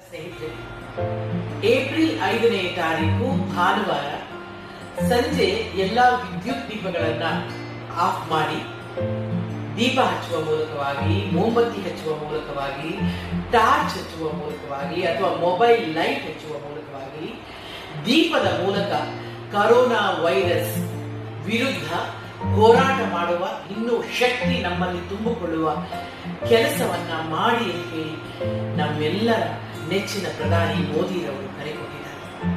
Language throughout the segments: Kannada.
ಸ್ನೇಹಿತರೆ ಏಪ್ರಿಲ್ ಐದನೇ ತಾರೀಕು ಭಾನುವಾರ ಸಂಜೆ ಎಲ್ಲಾ ವಿದ್ಯುತ್ ದೀಪಗಳನ್ನ ಆಫ್ ಮಾಡಿ ದೀಪ ಹಚ್ಚುವ ಮೂಲಕವಾಗಿ ಮೋಂಬತ್ತಿ ಹಚ್ಚುವ ಮೂಲಕವಾಗಿ ಟಾರ್ಚ್ ಹಚ್ಚುವ ಮೂಲಕವಾಗಿ ಅಥವಾ ಮೊಬೈಲ್ ಲೈಟ್ ಹಚ್ಚುವ ಮೂಲಕವಾಗಿ ದೀಪದ ಮೂಲಕ ಕರೋನಾ ವೈರಸ್ ವಿರುದ್ಧ ಹೋರಾಟ ಮಾಡುವ ಇನ್ನೂ ಶಕ್ತಿ ನಮ್ಮಲ್ಲಿ ತುಂಬಿಕೊಳ್ಳುವ ಕೆಲಸವನ್ನ ಮಾಡಿ ಅಂತ ಹೇಳಿ ನಮ್ಮೆಲ್ಲರ ನೆಚ್ಚಿನ ಪ್ರಧಾನಿ ಮೋದಿರವರು ಕರೆ ಕೊಟ್ಟಿದ್ದಾರೆ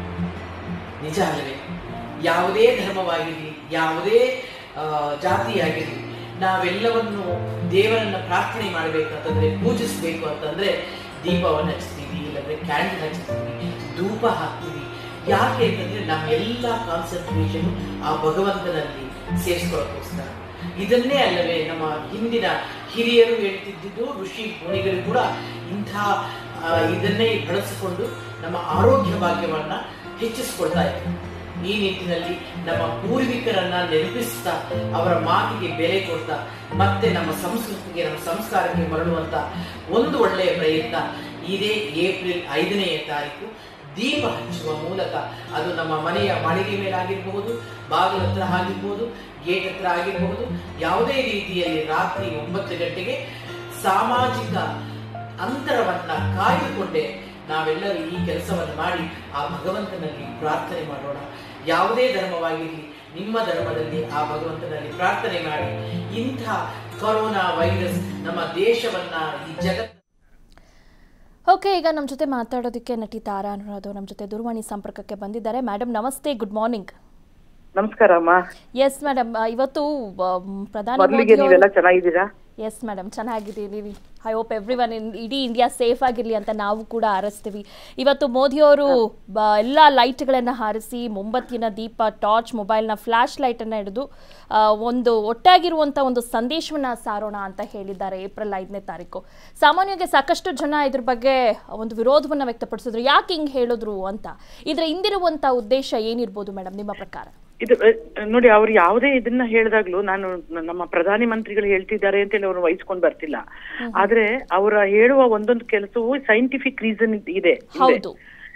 ನಿಜ ಅಲ್ಲವೇ ಯಾವುದೇ ಧರ್ಮವಾಗಿರಲಿ ಯಾವುದೇ ಆ, ಜಾತಿಯಾಗಿರಲಿ ನಾವೆಲ್ಲವನ್ನು ದೇವರನ್ನ ಪ್ರಾರ್ಥನೆ ಮಾಡಬೇಕಂತಂದ್ರೆ ಪೂಜಿಸ್ಬೇಕು ಅಂತಂದ್ರೆ ದೀಪವನ್ನು ಹಚ್ತೀವಿ ಇಲ್ಲಾಂದ್ರೆ ಕ್ಯಾಂಡಲ್ ಹಚ್ತೀವಿ ಧೂಪ ಹಾಕ್ತೀವಿ ಯಾಕೆ ಅಂತಂದ್ರೆ ನಮ್ಮೆಲ್ಲ ಕಾನ್ಸಂಟ್ರೇಷನ್ ಆ ಭಗವಂತನಲ್ಲಿ ಸೇರಿಸ್ಕೊಳ್ಳೋಕ್ಕೋಸ್ಕರ ಇದನ್ನೇ ಅಲ್ಲವೇ ನಮ್ಮ ಹಿಂದಿನ ಹಿರಿಯರು ಹೇಳ್ತಿದ್ದಿದ್ದು ಋಷಿ ಮುನಿಗಳು ಕೂಡ ಇಂಥ ಆ, ಇದನ್ನೇ ಬಳಸಿಕೊಂಡು ನಮ್ಮ ಆರೋಗ್ಯ ಭಾಗ್ಯವನ್ನ ಹೆಚ್ಚಿಸ್ಕೊಳ್ತಾ ಇದ್ರು ಈ ನಿಟ್ಟಿನಲ್ಲಿ ನಮ್ಮ ಪೂರ್ವಿಕರನ್ನ ನೆನಪಿಸ್ತಾ ಅವರ ಮಾತಿಗೆ ಬೆಲೆ ಕೊಡ್ತಾ ಮತ್ತೆ ನಮ್ಮ ಸಂಸ್ಕೃತಿಗೆ ನಮ್ಮ ಸಂಸ್ಕಾರಕ್ಕೆ ಮರಳುವಂತ ಒಂದು ಒಳ್ಳೆಯ ಪ್ರಯತ್ನ ಇದೇ ಏಪ್ರಿಲ್ ಐದನೆಯ ತಾರೀಕು ದೀಪ ಹಚ್ಚುವ ಮೂಲಕ ಅದು ನಮ್ಮ ಮನೆಯ ಮಾಳಿಗೆ ಮೇಲಾಗಿರಬಹುದು ಬಾಗಿಲ ಹತ್ರ ಆಗಿರ್ಬೋದು ಗೇಟ್ ಹತ್ರ ಆಗಿರಬಹುದು ಯಾವುದೇ ರೀತಿಯಲ್ಲಿ ರಾತ್ರಿ ಒಂಬತ್ತು ಗಂಟೆಗೆ ಸಾಮಾಜಿಕ ಅಂತರವನ್ನ ಕಾಯ್ದುಕೊಂಡೇ ನಾವೆಲ್ಲರೂ ಈ ಕೆಲಸವನ್ನು ಮಾಡಿ ಆ ಭಗವಂತನಲ್ಲಿ ಪ್ರಾರ್ಥನೆ ಮಾಡೋಣ ಯಾವುದೇ ಧರ್ಮವಾಗಿರಲಿ ನಿಮ್ಮ ಧರ್ಮದಲ್ಲಿ ಆ ಭಗವಂತನಲ್ಲಿ ಪ್ರಾರ್ಥನೆ ಮಾಡಿ ಇಂಥ ಕೊರೋನಾ ವೈರಸ್ ನಮ್ಮ ದೇಶವನ್ನ ಈ ಜಗತ್ತ ಓಕೆ ಈಗ ನಮ್ಮ ಜೊತೆ ಮಾತಾಡೋದಕ್ಕೆ ನಟಿ ತಾರಾ ಅನುರಾಧ್ ನಮ್ಮ ಜೊತೆ ದೂರವಾಣಿ ಸಂಪರ್ಕಕ್ಕೆ ಬಂದಿದ್ದಾರೆ ಮೇಡಮ್ ನಮಸ್ತೆ ಗುಡ್ ಮಾರ್ನಿಂಗ್ ನಮಸ್ಕಾರ ಅಮ್ಮ ಎಸ್ ಮೇಡಮ್ ಇವತ್ತು ಆ, ಮ್, ಪ್ರಧಾನಿ ಮೊದಲಿಗೆ ಮೋದಿ ನೀವೆಲ್ಲ ಚೆನ್ನಾಗಿದ್ದೀರಾ ಎಸ್ ಮೇಡಮ್ ಚೆನ್ನಾಗಿದ್ದೀವಿ I hope everyone in ಇಡೀ ಇಂಡಿಯಾ ಸೇಫ್ ಆಗಿರಲಿ ಅಂತ ನಾವು ಕೂಡ ಹಾರಿಸ್ತೀವಿ ಇವತ್ತು ಮೋದಿಯವರು ಬ ಎಲ್ಲ ಲೈಟ್ಗಳನ್ನು ಹಾರಿಸಿ ಮೊಂಬತ್ತಿನ ದೀಪ ಟಾರ್ಚ್ ಮೊಬೈಲ್ನ ಫ್ಲ್ಯಾಶ್ ಲೈಟನ್ನು ಹಿಡಿದು ಆ, ಒಂದು ಒಟ್ಟಾಗಿರುವಂಥ ಒಂದು ಸಂದೇಶವನ್ನು ಸಾರೋಣ ಅಂತ ಹೇಳಿದ್ದಾರೆ ಏಪ್ರಿಲ್ ಐದನೇ ತಾರೀಕು ಸಾಮಾನ್ಯವಾಗಿ ಸಾಕಷ್ಟು ಜನ ಇದ್ರ ಬಗ್ಗೆ ಒಂದು ವಿರೋಧವನ್ನು ವ್ಯಕ್ತಪಡಿಸಿದ್ರು ಯಾಕೆ ಹಿಂಗೆ ಹೇಳಿದ್ರು ಅಂತ ಇದರ ಹಿಂದಿರುವಂಥ ಉದ್ದೇಶ ಏನಿರ್ಬೋದು ಮೇಡಮ್ ನಿಮ್ಮ ಪ್ರಕಾರ ಇದು ಅಹ್, ನೋಡಿ ಅವ್ರು ಯಾವುದೇ ಇದನ್ನ ಹೇಳಿದಾಗ್ಲೂ ನಾನು ನ- ನಮ್ಮ ಪ್ರಧಾನಿ ಮಂತ್ರಿಗಳು ಹೇಳ್ತಿದ್ದಾರೆ ಅಂತ ಹೇಳಿ ಅವ್ರು ವಹಿಸ್ಕೊಂಡ್ ಬರ್ತಿಲ್ಲ ಆದ್ರೆ ಅವರ ಹೇಳುವ ಒಂದೊಂದು ಕೆಲಸವು ಸೈಂಟಿಫಿಕ್ ರೀಸನ್ ಇದೆ ಹಿಂದೆ. ಹೌದು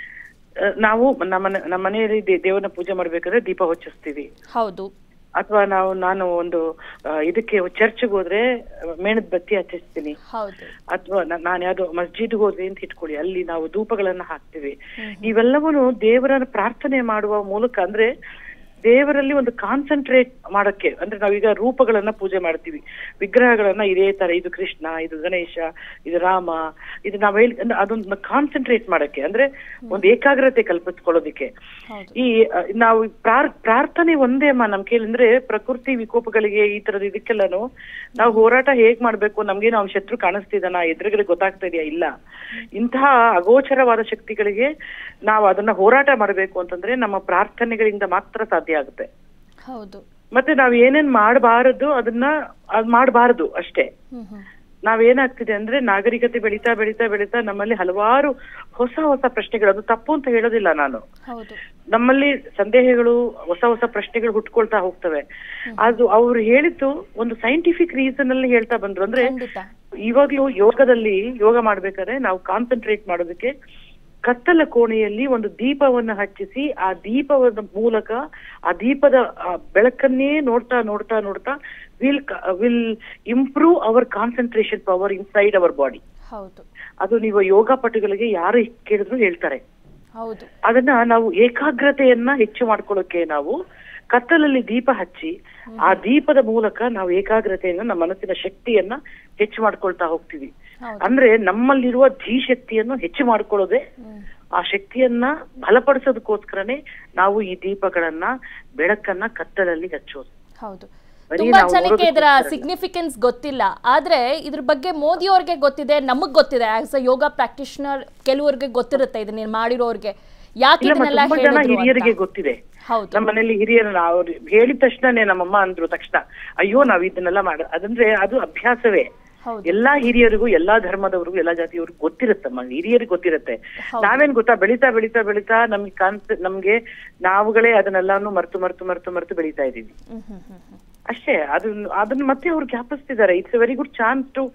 ಅಹ್, ನಾವು ನಮ್ಮ ನಮ್ಮ ಮನೆಯಲ್ಲಿ ದೇ- ದೇವರನ್ನ ಪೂಜೆ ಮಾಡ್ಬೇಕಾದ್ರೆ ದೀಪ ಹೊಚ್ಚಿಸ್ತೀವಿ ಹೌದು ಅಥವಾ ನಾವು ನಾನು ಒಂದು ಅಹ್, ಇದಕ್ಕೆ ಚರ್ಚ್ಗೆ ಹೋದ್ರೆ ಅಹ್, ಮೇಣದ ಬತ್ತಿ ಹಚ್ಚಿಸ್ತೀನಿ ಹೌದು ಅಥವಾ ನಾನು ಯಾವ್ದೋ ಮಸ್ಜಿದ್ಗೆ ಹೋದ್ವಿ ಅಂತ ಇಟ್ಕೊಳ್ಳಿ ಅಲ್ಲಿ ನಾವು ಧೂಪಗಳನ್ನ ಹಾಕ್ತಿವಿ ಇವೆಲ್ಲವನ್ನು ದೇವರ ಪ್ರಾರ್ಥನೆ ಮಾಡುವ ಮೂಲಕ ಅಂದ್ರೆ ದೇವರಲ್ಲಿ ಒಂದು ಕಾನ್ಸಂಟ್ರೇಟ್ ಮಾಡಕ್ಕೆ ಅಂದ್ರೆ ನಾವೀಗ ರೂಪಗಳನ್ನ ಪೂಜೆ ಮಾಡ್ತೀವಿ ವಿಗ್ರಹಗಳನ್ನ ಇದೇ ತರ ಇದು ಕೃಷ್ಣ ಇದು ಗಣೇಶ ಇದು ರಾಮ ಇದು ನಾವ್ ಹೇಳಿ ಅಂದ್ರೆ ಅದೊಂದು ಕಾನ್ಸಂಟ್ರೇಟ್ ಮಾಡಕ್ಕೆ ಅಂದ್ರೆ ಒಂದು ಏಕಾಗ್ರತೆ ಕಲ್ಪಿಸ್ಕೊಳ್ಳೋದಿಕ್ಕೆ ಹೌದು. ಈ ಅ, ನಾವು ಪ್ರಾರ್ ಪ್ರಾರ್ಥನೆ ಒಂದೇ ಅಮ್ಮ ನಮ್ ಕೈಲಿ ಅಂದ್ರೆ ಪ್ರಕೃತಿ ವಿಕೋಪಗಳಿಗೆ ಈ ತರದ ಇದಕ್ಕೆಲ್ಲಾನು ನಾವು ಹೋರಾಟ ಹೇಗ್ ಮಾಡ್ಬೇಕು ನಮ್ಗೆ ನಾವು ಶತ್ರು ಕಾಣಿಸ್ತಿದಾನ ಎದುರುಗಡೆ ಗೊತ್ತಾಗ್ತಾ ಇದೆಯಾ ಇಲ್ಲ ಇಂತಹ ಅಗೋಚರವಾದ ಶಕ್ತಿಗಳಿಗೆ ನಾವು ಅದನ್ನ ಹೋರಾಟ ಮಾಡ್ಬೇಕು ಅಂತಂದ್ರೆ ನಮ್ಮ ಪ್ರಾರ್ಥನೆಗಳಿಂದ ಮಾತ್ರ ಸಾಧ್ಯ ಆಗುತ್ತೆ ಹೌದು ಮತ್ತೆ ನಾವ್ ಏನೇನ್ ಮಾಡಬಾರದು ಅದನ್ನ ಅದ್ ಮಾಡಬಾರದು ಅಷ್ಟೇ ಹ್ಮ್ ಹ್ಮ್ ನಾವೇನಾಗ್ತಿದೆ ಅಂದ್ರೆ ನಾಗರಿಕತೆ ಬೆಳೀತಾ ಬೆಳೀತಾ ಬೆಳೀತಾ ನಮ್ಮಲ್ಲಿ ಹಲವಾರು ಹೊಸ ಹೊಸ ಪ್ರಶ್ನೆಗಳು ಅದು ತಪ್ಪು ಅಂತ ಹೇಳೋದಿಲ್ಲ ನಾನು ಹೌದು ನಮ್ಮಲ್ಲಿ ಸಂದೇಹಗಳು ಹೊಸ ಹೊಸ ಪ್ರಶ್ನೆಗಳು ಹುಟ್ಕೊಳ್ತಾ ಹೋಗ್ತವೆ ಅದು ಅವ್ರು ಹೇಳಿದ್ದು ಒಂದು ಸೈಂಟಿಫಿಕ್ ರೀಸನ್ ಅಲ್ಲಿ ಹೇಳ್ತಾ ಬಂದ್ರು ಅಂದ್ರೆ ಖಂಡಿತ ಇವಾಗ್ಲೂ ಯೋಗದಲ್ಲಿ ಯೋಗ ಮಾಡ್ಬೇಕಾದ್ರೆ ನಾವು ಕಾನ್ಸಂಟ್ರೇಟ್ ಮಾಡೋದಕ್ಕೆ ಕತ್ತಲ ಕೋಣೆಯಲ್ಲಿ ಒಂದು ದೀಪವನ್ನು ಹಚ್ಚಿಸಿ ಆ ದೀಪದ ಮೂಲಕ ಆ ದೀಪದ ಆ ಬೆಳಕನ್ನೇ ನೋಡ್ತಾ ನೋಡ್ತಾ ನೋಡ್ತಾ will will improve our concentration power inside our body ಹೌದು ಅದು ನೀವು ಯೋಗ ಪಟುಗಳಿಗೆ ಯಾರು ಕೇಳಿದ್ರು ಹೇಳ್ತಾರೆ ಹೌದು ಅದನ್ನ ನಾವು ಏಕಾಗ್ರತೆಯನ್ನ ಹೆಚ್ಚು ಮಾಡ್ಕೊಳ್ಳೋಕೆ ನಾವು ಕತ್ತಲಲ್ಲಿ ದೀಪ ಹಚ್ಚಿ ಆ ದೀಪದ ಮೂಲಕ ನಾವು ಏಕಾಗ್ರತೆಯನ್ನ ನಮ್ಮ ಮನಸ್ಸಿನ ಶಕ್ತಿಯನ್ನ ಹೆಚ್ಚು ಮಾಡ್ಕೊಳ್ತಾ ಹೋಗ್ತೀವಿ ಹೌದು. ಅಂದ್ರೆ ನಮ್ಮಲ್ಲಿರುವ ಧೀಶಕ್ತಿಯನ್ನು ಹೆಚ್ಚು ಮಾಡ್ಕೊಳ್ಳೋದೇ ಹ್ಮ್. ಆ ಶಕ್ತಿಯನ್ನ ಬಲಪಡಿಸೋದಕ್ಕೋಸ್ಕರನೇ ನಾವು ಈ ದೀಪಗಳನ್ನ ಬೆಳಕನ್ನ ಕತ್ತಲಲ್ಲಿ ಹಚ್ಚೋದು ಹೌದು ಬರೀ ತುಂಬಾ ನಾವು ಜನಕ್ಕೆ ಇದರ ನೋಡೋದಕ್ಕೋಸ್ಕರ ಸಿಗ್ನಿಫಿಕೆನ್ಸ್ ಗೊತ್ತಿಲ್ಲ ಆದ್ರೆ ಇದ್ರ ಬಗ್ಗೆ ಮೋದಿ ಅವ್ರಿಗೆ ಗೊತ್ತಿದೆ ನಮಗ್ ಗೊತ್ತಿದೆ ಆಸ್ ಅ ಯೋಗ ಪ್ರಾಕ್ಟೀಷನರ್ ಕೆಲವ್ರಿಗೆ ಗೊತ್ತಿರುತ್ತೆ ಇದನ್ನ ಮಾಡಿರೋರ್ಗೆ ಯಾಕೆ ಇಲ್ಲ ಇದನ್ನೆಲ್ಲ ತುಂಬಾ ಜನ ಹೇಳಿದ್ರು ಹಿರಿಯರಿಗೆ ಅಂತ. ಗೊತ್ತಿದೆ ಹೌದು ನಮ್ಮ ಮನೇಲಿ ಹಿರಿಯರು ಅವ್ರು ಹೇಳಿದ ತಕ್ಷಣನೇ ನಮ್ಮಮ್ಮ ಅಂದ್ರು ತಕ್ಷಣ ಅಯ್ಯೋ ನಾವ್ ಇದನ್ನೆಲ್ಲ ಮಾಡ ಅದಂದ್ರೆ ಅದು ಅಭ್ಯಾಸವೇ ಹೌದು ಎಲ್ಲಾ ಹಿರಿಯರಿಗೂ ಎಲ್ಲಾ ಧರ್ಮದವ್ರಿಗೂ ಎಲ್ಲಾ ಜಾತಿಯವ್ರಿಗೂ ಗೊತ್ತಿರುತ್ತಮ್ಮ ಹಿರಿಯರಿಗೆ ಗೊತ್ತಿರುತ್ತೆ ಹೌದು. ನಾವೇನ್ ಗೊತ್ತಾ ಬೆಳೀತಾ ಬೆಳೀತಾ ಬೆಳೀತಾ ನಮ್ಗೆ ಕಾನ್ಸ್ ನಮ್ಗೆ ನಾವುಗಳೇ ಅದನ್ನೆಲ್ಲಾನು ಮರ್ತು ಮರ್ತು ಮರ್ತು ಮರ್ತು ಬೆಳೀತಾ ಇದೀವಿ ಹ್ಮ್ ಹ್ಮ್ ಹ್ಮ್ ಹ್ಮ್. ಅಷ್ಟೇ ಅದನ್ನ ಅದನ್ನ ಮತ್ತೆ ಅವ್ರು ಜ್ಞಾಪಿಸ್ತಿದ್ದಾರೆ it's a very good chance to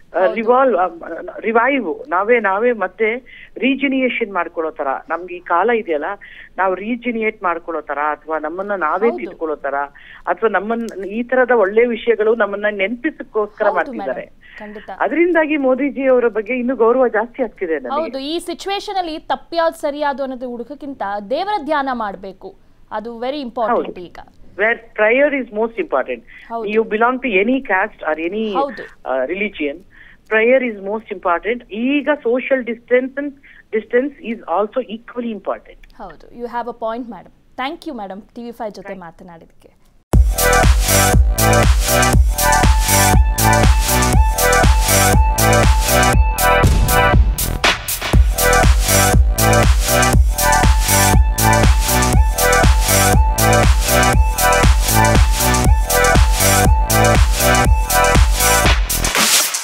revolve revive ನಾವೇ ನಾವೇ ಮತ್ತೆ ರೀಜಿನಿಯೇಷನ್ ಮಾಡ್ಕೊಳ್ಳೋ ತರ ನಮ್ಗೆ ಈ ಕಾಲ ಇದೆಯಲ್ಲ ನಾವು ರೀಜಿನಿಯೇಟ್ ಮಾಡ್ಕೊಳ್ಳೋ ತರ ಅಥವಾ ನಮ್ಮನ್ನ ನಾವೇ ಹೌದು. ತಿಳ್ಕೊಳ್ಳೋ ತರ ಅಥವಾ ನಮ್ಮನ್ನ ಈ ತರದ ಒಳ್ಳೆ ವಿಷಯಗಳು ನಮ್ಮನ್ನ ನೆನಪಿಸಕ್ಕೋಸ್ಕರ ಹೌದು ಮಾಡ್ತಿದ್ದಾರೆ ಮೇಡಮ್ ಖಂಡಿತ ಅದರಿಂದಾಗಿ ಮೋದಿಜಿ ಅವರ ಬಗ್ಗೆ ಇನ್ನೂ ಗೌರವ ಜಾಸ್ತಿ ಆಗ್ತಿದೆ ನನಗೆ ಹೌದು ಈ ಸಿಚುವೇಶನ್ ಅಲ್ಲಿ ತಪ್ಪ್ಯಾವ್ದು ಸರಿಯಾದು ಅನ್ನೋದು ಹುಡುಕಕ್ಕಿಂತ ದೇವರ ಧ್ಯಾನ ಮಾಡಬೇಕು ಅದು ವೆರಿ ಇಂಪಾರ್ಟೆಂಟ್ ಈಗ where prayer is most important ಹೌದು. You belong to any caste or any ಹೌದು. Religion prayer is most important ಈಗ social distance distance is also equally important ಹೌದು you have a point madam thank you madam T V five ಜೊತೆ ಮಾತನಾಡಿದ್ದಕ್ಕೆ